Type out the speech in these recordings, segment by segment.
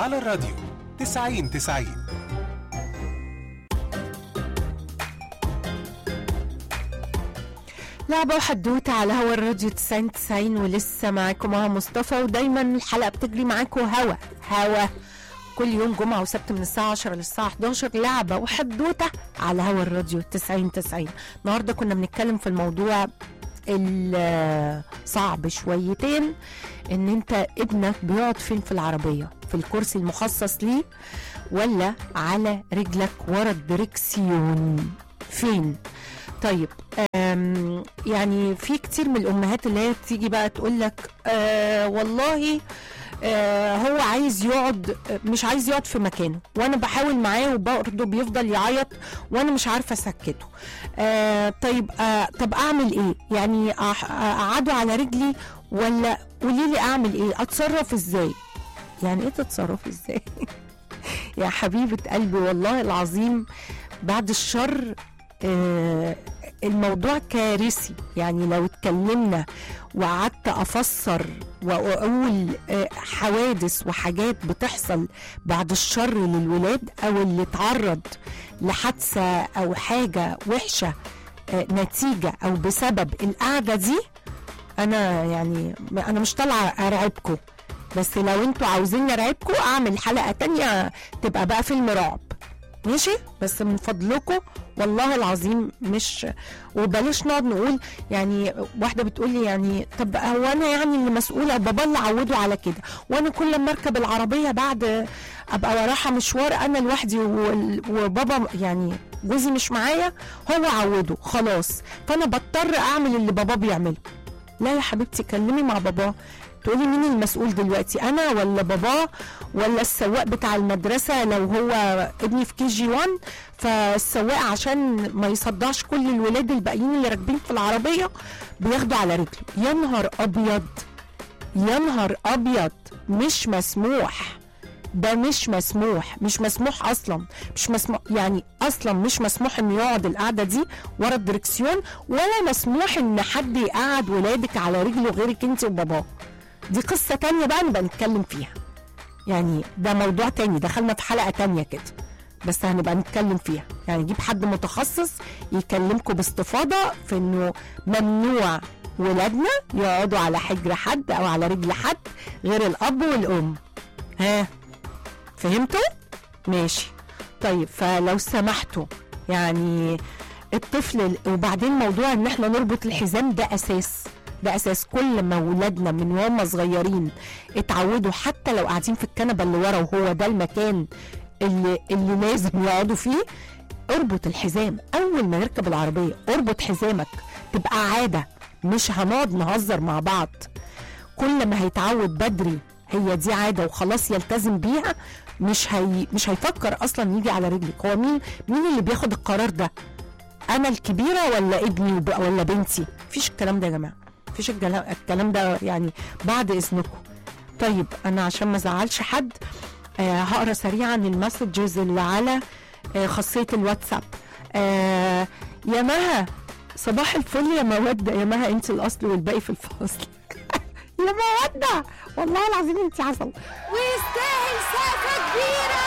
على الراديو 90 90 لعبة وحدوتة على هوا الراديو 90 90 ولسه معاكم مها مصطفى ودايما الحلقة بتجري معاكم هوا هوا كل يوم جمعة وسبت من الساعة 10 للساعة 11 لعبة وحدوتة على هوا الراديو 90 90 النهاردة كنا بنتكلم في الموضوع الصعب شويتين ان انت ابنك بيقعد فين في العربية في الكرسي المخصص ليه ولا على رجلك ورا الدركسيون فين طيب أم، يعني في كتير من الامهات اللي هي بتيجي بقى تقول لك آه والله آه هو عايز يقعد آه، مش عايز يقعد في مكانه وانا بحاول معاه وبرضه بيفضل يعيط وانا مش عارفه اسكته آه طيب آه طب اعمل ايه يعني أح- اقعده على رجلي ولا قولي لي اعمل ايه اتصرف ازاي يعني ايه تتصرف ازاي يا حبيبه قلبي والله العظيم بعد الشر آه الموضوع كارثي يعني لو اتكلمنا وقعدت افسر واقول آه، حوادث وحاجات بتحصل بعد الشر للولاد او اللي اتعرض لحادثه او حاجه وحشه آه، نتيجه او بسبب القعده دي انا يعني انا مش طالعه ارعبكم بس لو انتوا عاوزين ارعبكم اعمل حلقه تانية تبقى بقى فيلم رعب ماشي بس من فضلكم والله العظيم مش وبلاش نقعد نقول يعني واحده بتقول لي يعني طب هو انا يعني اللي مسؤوله بابا اللي عوده على كده وانا كل ما اركب العربيه بعد ابقى رايحه مشوار انا لوحدي وال- وبابا يعني جوزي مش معايا هو عوده خلاص فانا بضطر اعمل اللي بابا بيعمله لا يا حبيبتي كلمي مع باباه تقولي مين المسؤول دلوقتي انا ولا باباه ولا السواق بتاع المدرسه لو هو ابني في كي جي 1 فالسواق عشان ما يصدعش كل الولاد الباقيين اللي راكبين في العربيه بياخدوا على رجله يا نهار ابيض يا نهار ابيض مش مسموح ده مش مسموح مش مسموح اصلا مش مسموح يعني اصلا مش مسموح انه يقعد القعده دي ورا الدركسيون ولا مسموح ان حد يقعد ولادك على رجله غيرك انت وباباه دي قصه تانية بقى نبقى نتكلم فيها يعني ده موضوع تاني دخلنا في حلقه تانية كده بس هنبقى نتكلم فيها يعني نجيب حد متخصص يكلمكم باستفاضه في انه ممنوع ولادنا يقعدوا على حجر حد او على رجل حد غير الاب والام ها فهمتوا ماشي طيب فلو سمحتوا يعني الطفل وبعدين موضوع ان احنا نربط الحزام ده اساس ده اساس كل ما ولادنا من وهم صغيرين اتعودوا حتى لو قاعدين في الكنبه اللي ورا وهو ده المكان اللي اللي لازم يقعدوا فيه اربط الحزام اول ما نركب العربيه اربط حزامك تبقى عاده مش هنقعد نهزر مع بعض كل ما هيتعود بدري هي دي عاده وخلاص يلتزم بيها مش هي مش هيفكر اصلا يجي على رجلك هو مين مين اللي بياخد القرار ده انا الكبيره ولا ابني وب- ولا بنتي مفيش الكلام ده يا جماعه مفيش الكلام الكلام ده يعني بعد اذنكم طيب انا عشان ما ازعلش حد آه هقرا سريعا المسجز اللي على آه خاصيه الواتساب آه يا مها صباح الفل يا موده يا مها انت الاصل والباقي في الفصل يا موده والله العظيم انت عسل ويستاهل سقفة كبيرة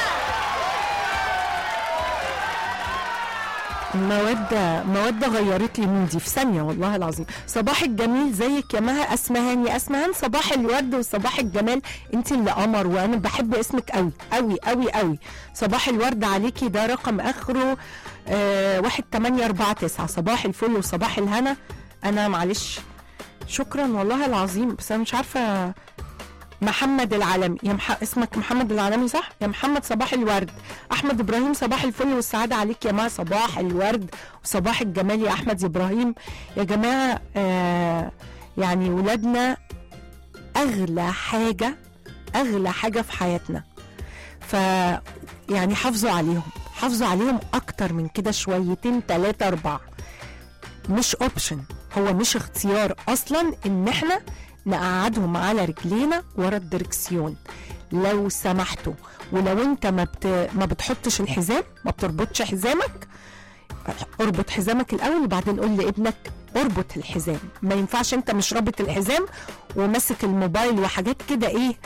مودة مودة غيرت لي مودي في ثانية والله العظيم صباح الجميل زيك يا مها اسمهان يا اسمهان صباح الورد وصباح الجمال انت اللي قمر وانا بحب اسمك قوي قوي قوي قوي صباح الورد عليكي ده رقم اخره آه واحد تمانية اربعة تسعة صباح الفل وصباح الهنا انا معلش شكرا والله العظيم بس انا مش عارفة محمد العالمي يا مح... اسمك محمد العالمي صح يا محمد صباح الورد احمد ابراهيم صباح الفل والسعاده عليك يا ما صباح الورد وصباح الجمال يا احمد ابراهيم يا جماعه آه يعني ولادنا اغلى حاجه اغلى حاجه في حياتنا ف يعني حافظوا عليهم حافظوا عليهم اكتر من كده شويتين ثلاثة أربعة مش اوبشن هو مش اختيار اصلا ان احنا نقعدهم على رجلينا ورا الدركسيون لو سمحتوا ولو انت ما بت... ما بتحطش الحزام ما بتربطش حزامك اربط حزامك الاول وبعدين قول لابنك اربط الحزام ما ينفعش انت مش رابط الحزام وماسك الموبايل وحاجات كده ايه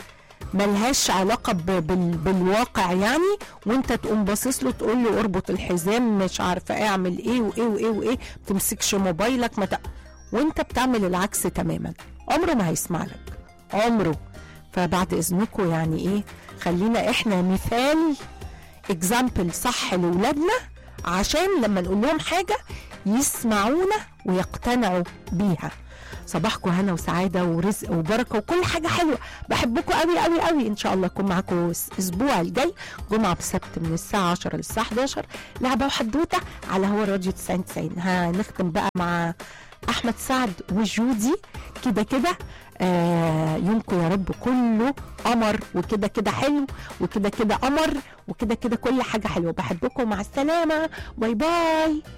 ملهاش علاقه ب- بال بالواقع يعني وانت تقوم باصص له تقول له اربط الحزام مش عارفه اعمل ايه وايه وايه وايه ما تمسكش موبايلك ما ت... وانت بتعمل العكس تماما عمره ما هيسمع لك عمره فبعد اذنكم يعني ايه خلينا احنا مثال اكزامبل صح لاولادنا عشان لما نقول لهم حاجه يسمعونا ويقتنعوا بيها صباحكم هنا وسعاده ورزق وبركه وكل حاجه حلوه بحبكم قوي قوي قوي ان شاء الله اكون معاكم الاسبوع الجاي جمعه بسبت من الساعه 10 للساعه 11 لعبه وحدوته على هو راديو 90 90 هنختم بقى مع احمد سعد وجودي كده كده آه يومكم يا رب كله قمر وكده كده حلو وكده كده قمر وكده كده كل حاجه حلوه بحبكم مع السلامه باي باي